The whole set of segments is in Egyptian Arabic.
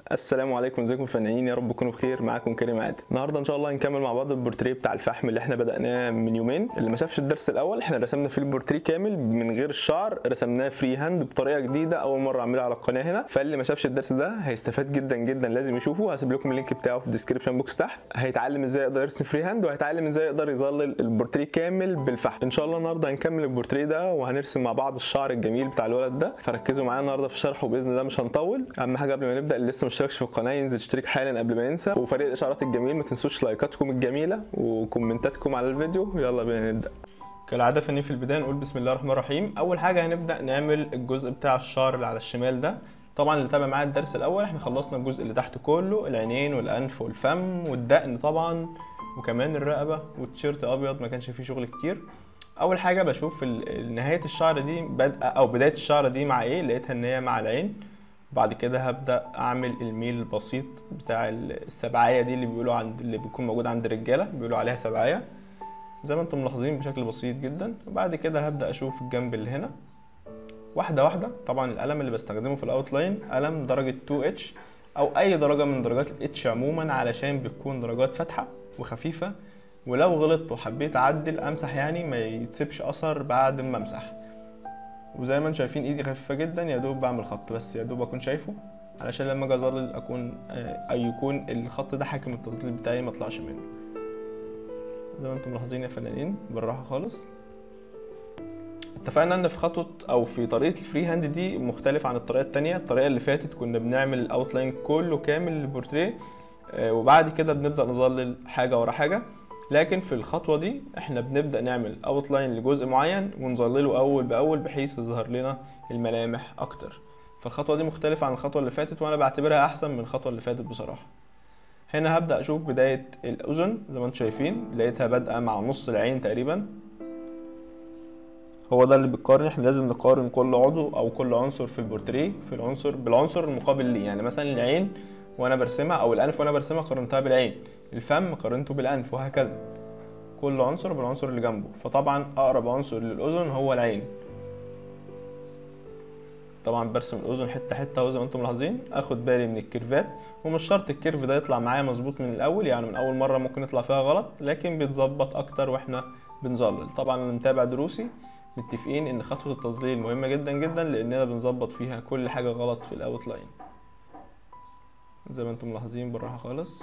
السلام عليكم ازيكم يا فنانين يا رب تكونوا بخير معاكم كريم عادل النهارده ان شاء الله هنكمل مع بعض البورتريه بتاع الفحم اللي احنا بدأناه من يومين اللي ما شافش الدرس الاول احنا رسمنا فيه البورتريه كامل من غير الشعر رسمناه فري هاند بطريقه جديده اول مره اعملها على القناه هنا فاللي ما شافش الدرس ده هيستفاد جدا جدا لازم يشوفه هسيب لكم اللينك بتاعه في الديسكربشن بوكس تحت هيتعلم ازاي يقدر يرسم فري هاند وهيتعلم ازاي يقدر يظلل البورتريه كامل بالفحم ان شاء الله النهارده هنكمل البورتريه ده وهنرسم مع بعض الشعر الجميل بتاع الولد ده فركزوا معايا النهارده في الشرح وباذن الله مش هنطول اهم حاجه قبل ما نبدا اللي لسه ما اشتركش في القناه ينزل يشترك حالا قبل ما ينسى وفريق الاشعارات الجميل ما تنسوش لايكاتكم الجميله وكومنتاتكم على الفيديو يلا بينا نبدا كالعاده فني في البدايه نقول بسم الله الرحمن الرحيم اول حاجه هنبدا نعمل الجزء بتاع الشعر اللي على الشمال ده طبعا اللي تابع معايا الدرس الاول احنا خلصنا الجزء اللي تحت كله العينين والانف والفم والدقن طبعا وكمان الرقبه والتيشيرت ابيض ما كانش فيه شغل كتير اول حاجه بشوف ال- نهايه الشعر دي بادئه او بدايه الشعر دي مع ايه لقيتها ان هي مع العين بعد كده هبدا اعمل الميل البسيط بتاع السبعايه دي اللي بيقولوا عند اللي بيكون موجود عند الرجاله بيقولوا عليها سبعايه زي ما انتم ملاحظين بشكل بسيط جدا وبعد كده هبدا اشوف الجنب اللي هنا واحده واحده طبعا القلم اللي بستخدمه في الاوتلاين قلم درجه 2 اتش او اي درجه من درجات الاتش عموما علشان بتكون درجات فاتحه وخفيفه ولو غلطت وحبيت اعدل امسح يعني ما يتسيبش اثر بعد ما امسح وزي ما انتم شايفين ايدي خفيفه جدا يا دوب بعمل خط بس يا دوب اكون شايفه علشان لما اجي اظلل اكون آه، اي يكون الخط ده حاكم التظليل بتاعي ما اطلعش منه زي ما انتم ملاحظين يا فنانين بالراحه خالص اتفقنا ان في خطوه او في طريقه الفري هاند دي مختلف عن الطريقه التانية الطريقه اللي فاتت كنا بنعمل الاوتلاين كله كامل للبورتريه آه، وبعد كده بنبدا نظلل حاجه ورا حاجه لكن في الخطوه دي احنا بنبدا نعمل اوتلاين لجزء معين ونظلله اول باول بحيث يظهر لنا الملامح اكتر فالخطوه دي مختلفه عن الخطوه اللي فاتت وانا بعتبرها احسن من الخطوه اللي فاتت بصراحه هنا هبدا اشوف بدايه الاذن زي ما انتم شايفين لقيتها بادئه مع نص العين تقريبا هو ده اللي بيقارن احنا لازم نقارن كل عضو او كل عنصر في البورتريه في العنصر بالعنصر المقابل ليه يعني مثلا العين وانا برسمها او الانف وانا برسمها قارنتها بالعين الفم قارنته بالانف وهكذا كل عنصر بالعنصر اللي جنبه فطبعا اقرب عنصر للاذن هو العين طبعا برسم الاذن حته حته اهو زي ما انتم ملاحظين اخد بالي من الكيرفات ومش شرط الكيرف ده يطلع معايا مظبوط من الاول يعني من اول مره ممكن يطلع فيها غلط لكن بيتظبط اكتر واحنا بنظلل طبعا اللي متابع دروسي متفقين ان خطوه التظليل مهمه جدا جدا لاننا بنظبط فيها كل حاجه غلط في الاوت لاين زي ما انتم ملاحظين بالراحه خالص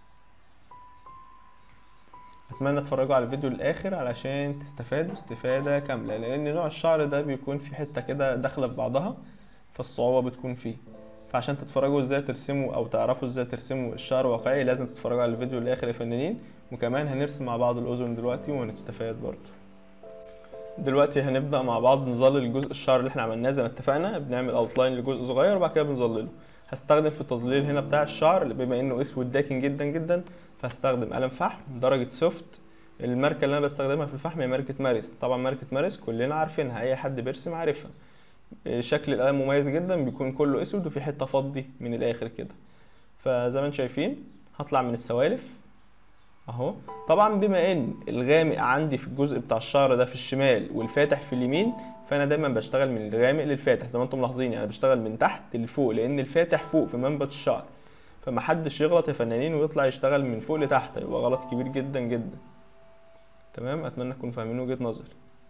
اتمنى تتفرجوا على الفيديو للاخر علشان تستفادوا استفاده كامله لان نوع الشعر ده بيكون في حته كده داخله في بعضها فالصعوبه بتكون فيه فعشان تتفرجوا ازاي ترسموا او تعرفوا ازاي ترسموا الشعر واقعي لازم تتفرجوا على الفيديو للاخر يا فنانين وكمان هنرسم مع بعض الاذن دلوقتي وهنستفاد برضه دلوقتي هنبدا مع بعض نظلل جزء الشعر اللي احنا عملناه زي ما اتفقنا بنعمل اوتلاين لجزء صغير وبعد كده بنظلله هستخدم في التظليل هنا بتاع الشعر اللي بما انه اسود داكن جدا جدا فهستخدم قلم فحم درجه سوفت الماركه اللي انا بستخدمها في الفحم هي ماركه مارس طبعا ماركه مارس كلنا عارفينها اي حد بيرسم عارفها شكل القلم مميز جدا بيكون كله اسود وفي حته فضي من الاخر كده فزي ما انتم شايفين هطلع من السوالف اهو طبعا بما ان الغامق عندي في الجزء بتاع الشعر ده في الشمال والفاتح في اليمين فانا دايما بشتغل من الغامق للفاتح زي ما انتم ملاحظين يعني بشتغل من تحت لفوق لان الفاتح فوق في منبت الشعر فمحدش يغلط يا فنانين ويطلع يشتغل من فوق لتحت يبقى غلط كبير جدا جدا تمام اتمنى تكونوا فاهمين وجهة نظري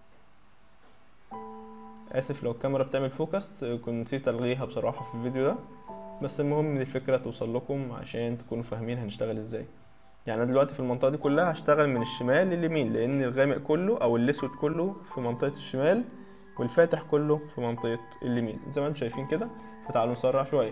اسف لو الكاميرا بتعمل فوكس كنت نسيت الغيها بصراحة في الفيديو ده بس المهم ان الفكرة توصل لكم عشان تكونوا فاهمين هنشتغل ازاي يعني انا دلوقتي في المنطقة دي كلها هشتغل من الشمال لليمين لان الغامق كله او الاسود كله في منطقة الشمال والفاتح كله في منطقة اليمين زي ما انتم شايفين كده فتعالوا نسرع شوية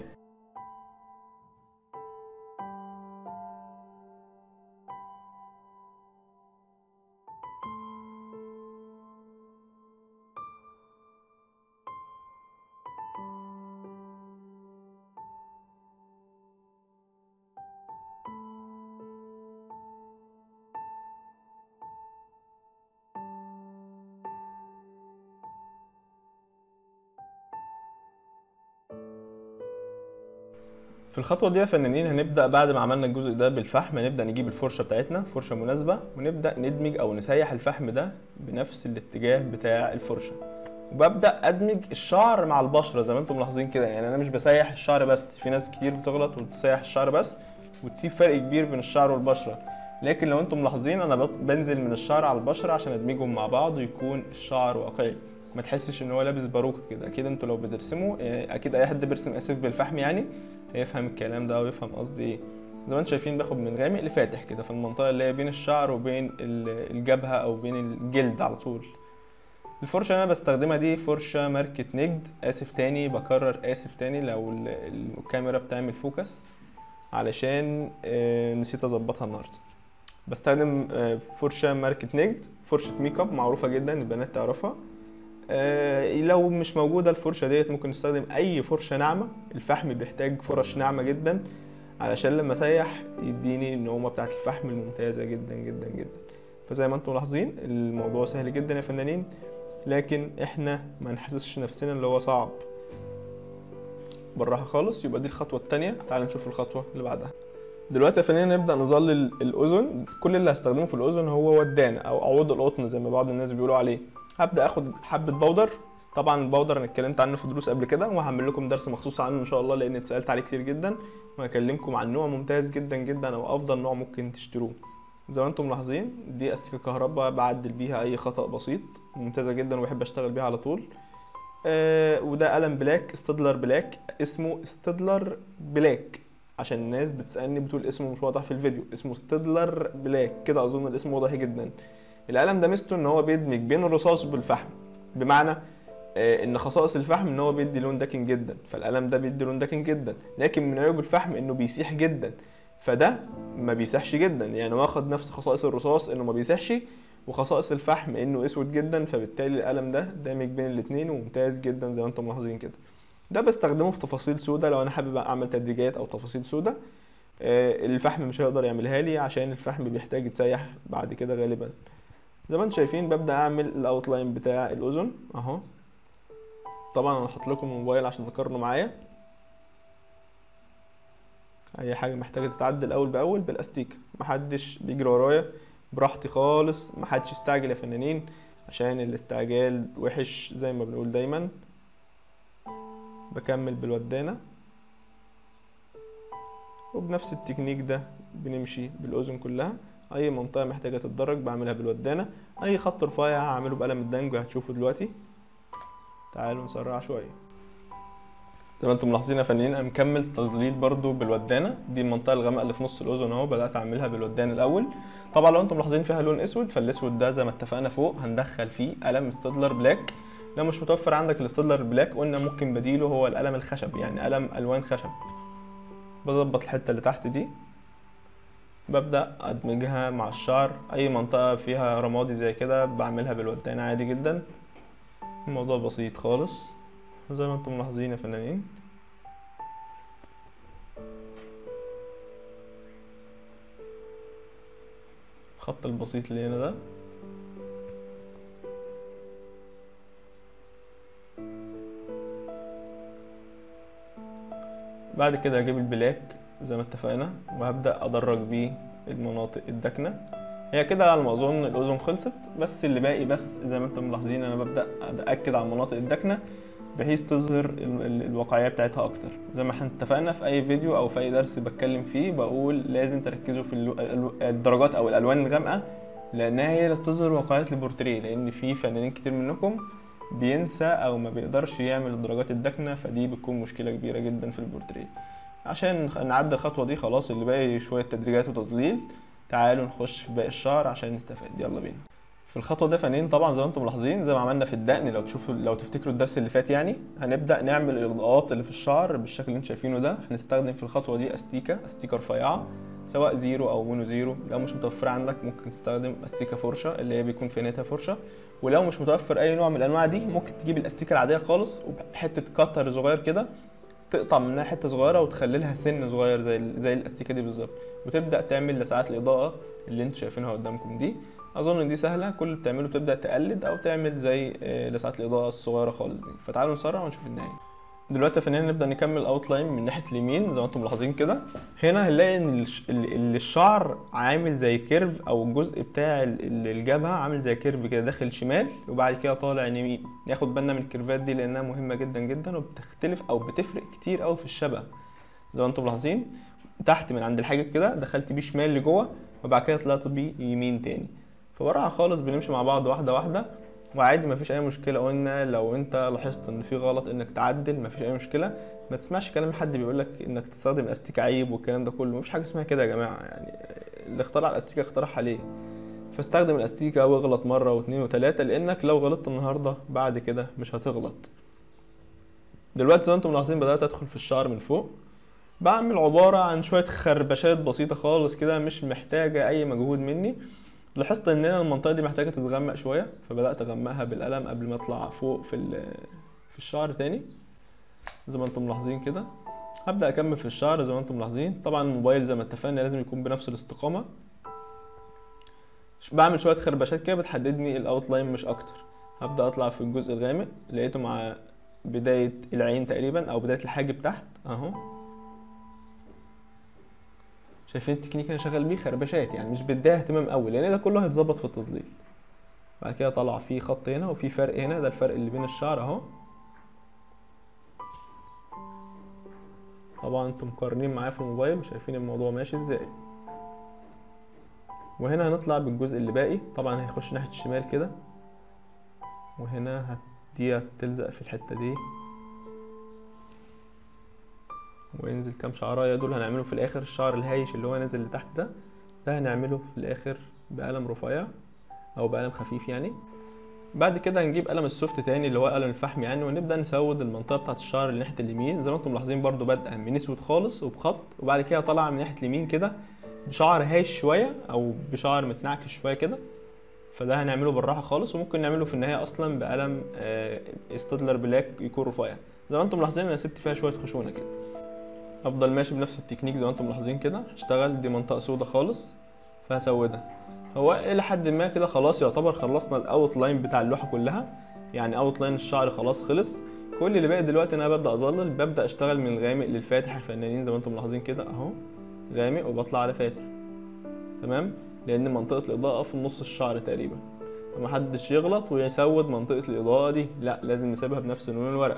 في الخطوة دي يا فنانين هنبدأ بعد ما عملنا الجزء ده بالفحم هنبدأ نجيب الفرشة بتاعتنا فرشة مناسبة ونبدأ ندمج أو نسيح الفحم ده بنفس الاتجاه بتاع الفرشة وببدا ادمج الشعر مع البشره زي ما انتم ملاحظين كده يعني انا مش بسيح الشعر بس في ناس كتير بتغلط وتسيح الشعر بس وتسيب فرق كبير بين الشعر والبشره لكن لو انتم ملاحظين انا بط- بنزل من الشعر على البشره عشان ادمجهم مع بعض ويكون الشعر واقعي ما تحسش ان هو لابس باروكه كده اكيد انتوا لو بترسموا يعني اكيد اي حد بيرسم اسف بالفحم يعني هيفهم الكلام ده ويفهم قصدي ايه زي ما انتم شايفين باخد من غامق لفاتح كده في المنطقه اللي هي بين الشعر وبين ال- الجبهه او بين الجلد على طول الفرشة اللي انا بستخدمها دي فرشة ماركة نجد اسف تاني بكرر اسف تاني لو ال- الكاميرا بتعمل فوكس علشان آه، نسيت اظبطها النهارده بستخدم آه، فرشة ماركة نجد فرشة ميك اب معروفة جدا البنات تعرفها آه، لو مش موجودة الفرشة ديت ممكن نستخدم أي فرشة ناعمة الفحم بيحتاج فرش ناعمة جدا علشان لما أسيح يديني النعومة بتاعة الفحم الممتازة جدا جدا جدا فزي ما انتم ملاحظين الموضوع سهل جدا يا فنانين لكن احنا ما نحسسش نفسنا اللي هو صعب بالراحة خالص يبقى دي الخطوة التانية تعال نشوف الخطوة اللي بعدها دلوقتي يا فنانين نبدأ نظلل الأذن كل اللي هستخدمه في الأذن هو ودان أو عود القطن زي ما بعض الناس بيقولوا عليه هبدأ اخد حبة بودر طبعا البودر انا اتكلمت عنه في دروس قبل كده وهعمل لكم درس مخصوص عنه ان شاء الله لان اتسالت عليه كتير جدا وهكلمكم عن نوع ممتاز جدا جدا او افضل نوع ممكن تشتروه زي ما انتم ملاحظين دي استيكه كهرباء بعدل بيها اي خطا بسيط ممتازه جدا وبحب اشتغل بيها على طول آه وده قلم بلاك استدلر بلاك اسمه استدلر بلاك عشان الناس بتسالني بتقول اسمه مش واضح في الفيديو اسمه استدلر بلاك كده اظن الاسم واضح جدا القلم ده ميزته ان هو بيدمج بين الرصاص والفحم بمعنى آه، ان خصائص الفحم ان هو بيدي لون داكن جدا فالقلم ده بيدي لون داكن جدا لكن من عيوب الفحم انه بيسيح جدا فده ما بيسيحش جدا يعني واخد نفس خصائص الرصاص انه ما بيسيحش وخصائص الفحم انه اسود جدا فبالتالي القلم ده دامج بين الاتنين وممتاز جدا زي ما انتم ملاحظين كده ده بستخدمه في تفاصيل سودة لو انا حابب اعمل تدريجات او تفاصيل سودة آه، الفحم مش هيقدر يعملها لي عشان الفحم بيحتاج يتسيح بعد كده غالبا زي ما انتم شايفين ببدا اعمل الاوتلاين بتاع الاذن اهو طبعا انا هحط لكم الموبايل عشان تقارنوا معايا اي حاجه محتاجه تتعدل اول باول بالاستيك محدش بيجري ورايا براحتي خالص محدش يستعجل يا فنانين عشان الاستعجال وحش زي ما بنقول دايما بكمل بالودانه وبنفس التكنيك ده بنمشي بالاذن كلها اي منطقه محتاجه تتدرج بعملها بالودانه اي خط رفيع هعمله بقلم الدنج هتشوفوا دلوقتي تعالوا نسرع شويه زي ما انتم ملاحظين يا فنانين انا مكمل تظليل برضو بالودانه دي المنطقه الغامقه اللي في نص الاذن اهو بدات اعملها بالودان الاول طبعا لو انتم ملاحظين فيها لون اسود فالاسود ده زي ما اتفقنا فوق هندخل فيه قلم ستادلر بلاك لو مش متوفر عندك الستادلر بلاك قلنا ممكن بديله هو القلم الخشب يعني قلم الوان خشب بظبط الحته اللي تحت دي ببدأ أدمجها مع الشعر أي منطقة فيها رمادي زي كده بعملها بالودان عادي جدا الموضوع بسيط خالص زي ما انتم ملاحظين يا فنانين الخط البسيط اللي هنا ده بعد كده هجيب البلاك زي ما اتفقنا وهبدأ أدرج بيه المناطق الداكنة هي كده على ما أظن الأذن خلصت بس اللي باقي بس زي ما انتم ملاحظين أنا ببدأ أأكد على المناطق الداكنة بحيث تظهر ال- ال- الواقعية بتاعتها أكتر زي ما احنا اتفقنا في أي فيديو أو في أي درس بتكلم فيه بقول لازم تركزوا في الو- الو- الدرجات أو الألوان الغامقة لأنها هي اللي بتظهر واقعية البورتريه لأن في فنانين كتير منكم بينسى أو ما بيقدرش يعمل الدرجات الداكنة فدي بتكون مشكلة كبيرة جدا في البورتريه عشان نخ- نعدي الخطوة دي خلاص اللي باقي شوية تدريجات وتظليل تعالوا نخش في باقي الشعر عشان نستفاد يلا بينا في الخطوة ده فنانين طبعا زي ما انتم ملاحظين زي ما عملنا في الدقن لو تشوفوا لو تفتكروا الدرس اللي فات يعني هنبدأ نعمل الإضاءات اللي في الشعر بالشكل اللي انتم شايفينه ده هنستخدم في الخطوة دي أستيكة أستيكة رفيعة سواء زيرو أو مونو زيرو لو مش متوفرة عندك ممكن تستخدم أستيكة فرشة اللي هي بيكون في نهايتها فرشة ولو مش متوفر أي نوع من الأنواع دي ممكن تجيب الأستيكة العادية خالص وبحتة كتر صغير كده تقطع منها حته صغيره وتخلي لها سن صغير زي ال- زي الاستيكه دي بالظبط وتبدا تعمل لساعات الاضاءه اللي انتوا شايفينها قدامكم دي اظن ان دي سهله كل اللي بتعمله بتبدا تقلد او تعمل زي آه، لساعات الاضاءه الصغيره خالص دي فتعالوا نسرع ونشوف النهايه دلوقتي يا فنان نبدا نكمل اوت لاين من ناحيه اليمين زي ما انتم ملاحظين كده هنا هنلاقي ان الش- ال- ال- الشعر عامل زي كيرف او الجزء بتاع ال- ال- الجبهه عامل زي كيرف كده داخل شمال وبعد كده طالع يمين ناخد بالنا من الكيرفات دي لانها مهمه جدا جدا وبتختلف او بتفرق كتير قوي في الشبه زي ما انتم ملاحظين تحت من عند الحاجب كده دخلت بيه شمال لجوه وبعد كده طلعت بيه يمين تاني فبراحه خالص بنمشي مع بعض واحده واحده وعادي مفيش اي مشكله قلنا لو انت لاحظت ان في غلط انك تعدل مفيش اي مشكله ما تسمعش كلام حد بيقول لك انك تستخدم استيك عيب والكلام ده كله مفيش حاجه اسمها كده يا جماعه يعني اللي اخترع الاستيكه اخترعها ليه فاستخدم الاستيكه واغلط مره واثنين وثلاثه لانك لو غلطت النهارده بعد كده مش هتغلط دلوقتي زي ما انتم ملاحظين بدات ادخل في الشعر من فوق بعمل عباره عن شويه خربشات بسيطه خالص كده مش محتاجه اي مجهود مني لاحظت ان انا المنطقه دي محتاجه تتغمق شويه فبدات اغمقها بالقلم قبل ما اطلع فوق في ال- في الشعر تاني زي ما انتم ملاحظين كده هبدا اكمل في الشعر زي ما انتم ملاحظين طبعا الموبايل زي ما اتفقنا لازم يكون بنفس الاستقامه بعمل شويه خربشات كده بتحددني الاوتلاين مش اكتر هبدا اطلع في الجزء الغامق لقيته مع بدايه العين تقريبا او بدايه الحاجب تحت اهو شايفين التكنيك اللي انا شغال بيه خربشات يعني مش بديها اهتمام قوي لان ده كله هيتظبط في التظليل بعد كده طلع في خط هنا وفي فرق هنا ده الفرق اللي بين الشعر اهو طبعا انتم مقارنين معايا في الموبايل وشايفين الموضوع ماشي ازاي وهنا هنطلع بالجزء اللي باقي طبعا هيخش ناحية الشمال كده وهنا هت- دي هتلزق في الحتة دي وينزل كام شعرايه دول هنعمله في الاخر الشعر الهايش اللي هو نازل لتحت ده ده هنعمله في الاخر بقلم رفيع او بقلم خفيف يعني بعد كده هنجيب قلم السوفت تاني اللي هو قلم الفحم يعني ونبدا نسود المنطقه بتاعه الشعر اللي ناحيه اليمين زي ما انتم ملاحظين برضو بادئه من اسود خالص وبخط وبعد كده طالعه من ناحيه اليمين كده بشعر هايش شويه او بشعر متنعكش شويه كده فده هنعمله بالراحه خالص وممكن نعمله في النهايه اصلا بقلم آه، ستادلر بلاك يكون رفيع زي ما انتم ملاحظين انا سبت فيها شويه خشونه كده افضل ماشي بنفس التكنيك زي ما انتم ملاحظين كده هشتغل دي منطقه سودة خالص فهسودها هو الى حد ما كده خلاص يعتبر خلصنا الاوت لاين بتاع اللوحه كلها يعني اوت لاين الشعر خلاص خلص كل اللي باقي دلوقتي ان انا ببدا اظلل ببدا اشتغل من الغامق للفاتح الفنانين زي ما انتم ملاحظين كده اهو غامق وبطلع على فاتح تمام لان منطقه الاضاءه في نص الشعر تقريبا فمحدش يغلط ويسود منطقه الاضاءه دي لا لازم نسيبها بنفس لون الورق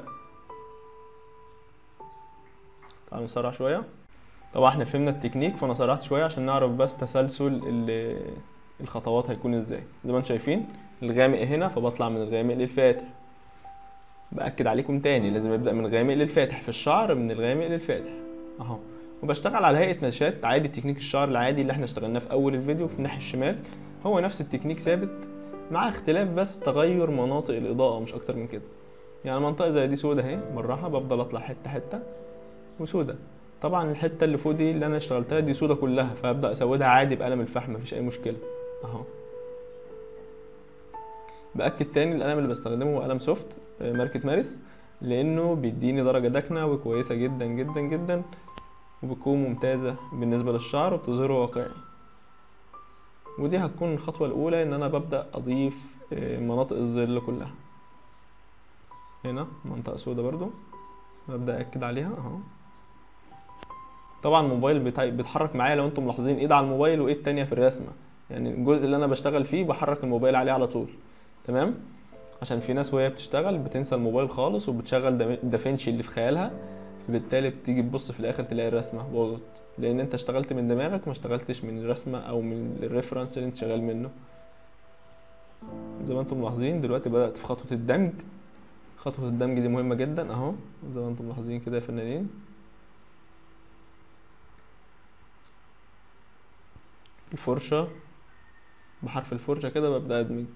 تعالوا نسرع شويه طبعا احنا فهمنا التكنيك فانا سرعت شويه عشان نعرف بس تسلسل ال- الخطوات هيكون ازاي زي ما انتم شايفين الغامق هنا فبطلع من الغامق للفاتح باكد عليكم تاني لازم ابدا من الغامق للفاتح في الشعر من الغامق للفاتح اهو وبشتغل على هيئه نشات عادي تكنيك الشعر العادي اللي احنا اشتغلناه في اول الفيديو في الناحيه الشمال هو نفس التكنيك ثابت مع اختلاف بس تغير مناطق الاضاءه مش اكتر من كده يعني منطقه زي دي سودة اهي بالراحه بفضل اطلع حته حته وسودة طبعا الحته اللي فوق دي اللي انا اشتغلتها دي سودة كلها فابدا اسودها عادي بقلم الفحم مفيش اي مشكله اهو باكد تاني القلم اللي بستخدمه هو قلم سوفت آه، ماركه مارس لانه بيديني درجه داكنه وكويسه جدا جدا جدا وبتكون ممتازه بالنسبه للشعر وبتظهره واقعي ودي هتكون الخطوه الاولى ان انا ببدا اضيف آه، مناطق الظل كلها هنا منطقه سودة برضو ببدا اكد عليها اهو طبعا الموبايل بتاعي بيتحرك معايا لو انتم ملاحظين ايد على الموبايل وايد تانية في الرسمه يعني الجزء اللي انا بشتغل فيه بحرك الموبايل عليه على طول تمام عشان في ناس وهي بتشتغل بتنسى الموبايل خالص وبتشغل دا- دافنشي اللي في خيالها فبالتالي بتيجي تبص في الاخر تلاقي الرسمه باظت لان انت اشتغلت من دماغك ما اشتغلتش من الرسمه او من الريفرنس اللي انت شغال منه زي ما انتم ملاحظين دلوقتي بدات في خطوه الدمج خطوه الدمج دي مهمه جدا اهو زي ما انتم ملاحظين كده يا فنانين الفرشة بحرف الفرشة كده ببدأ أدمج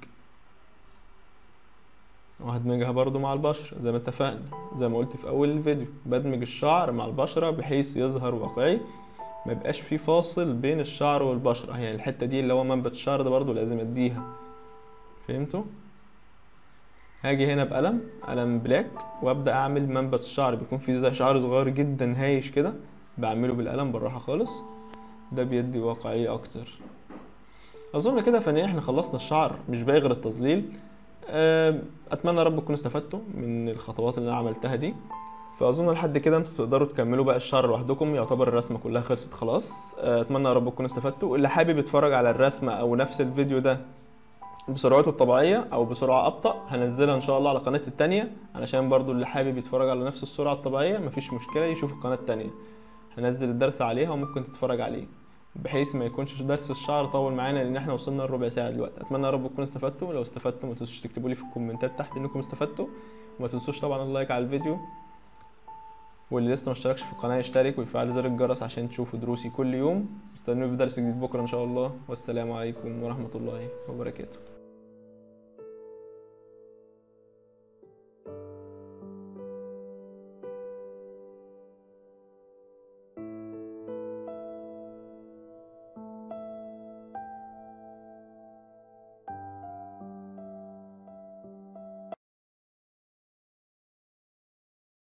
وهدمجها برضو مع البشرة زي ما اتفقنا زي ما قلت في أول الفيديو بدمج الشعر مع البشرة بحيث يظهر واقعي ما يبقاش في فاصل بين الشعر والبشرة يعني الحتة دي اللي هو منبت الشعر ده برضو لازم أديها فهمتوا؟ هاجي هنا بقلم قلم بلاك وابدا اعمل منبت الشعر بيكون فيه زي شعر صغير جدا هايش كده بعمله بالقلم بالراحه خالص ده بيدي واقعية أكتر أظن كده فنيا احنا خلصنا الشعر مش باقي غير التظليل أم، أتمنى يا رب تكونوا استفدتوا من الخطوات اللي أنا عملتها دي فاظن لحد كده انتوا تقدروا تكملوا بقى الشعر لوحدكم يعتبر الرسمه كلها خلصت خلاص آه، اتمنى يا رب تكونوا استفدتوا اللي حابب يتفرج على الرسمه او نفس الفيديو ده بسرعته الطبيعيه او بسرعه ابطا هنزلها ان شاء الله على قناتي التانية علشان برضو اللي حابب يتفرج على نفس السرعه الطبيعيه مفيش مشكله يشوف القناه التانية هنزل الدرس عليها وممكن تتفرج عليه بحيث ما يكونش درس الشعر طول معانا لان احنا وصلنا لربع ساعه دلوقتي اتمنى يا رب تكونوا استفدتوا لو استفدتوا ما تنسوش تكتبوا لي في الكومنتات تحت انكم استفدتوا وما تنسوش طبعا اللايك على الفيديو واللي لسه ما اشتركش في القناه يشترك ويفعل زر الجرس عشان تشوفوا دروسي كل يوم استنوني في درس جديد بكره ان شاء الله والسلام عليكم ورحمه الله وبركاته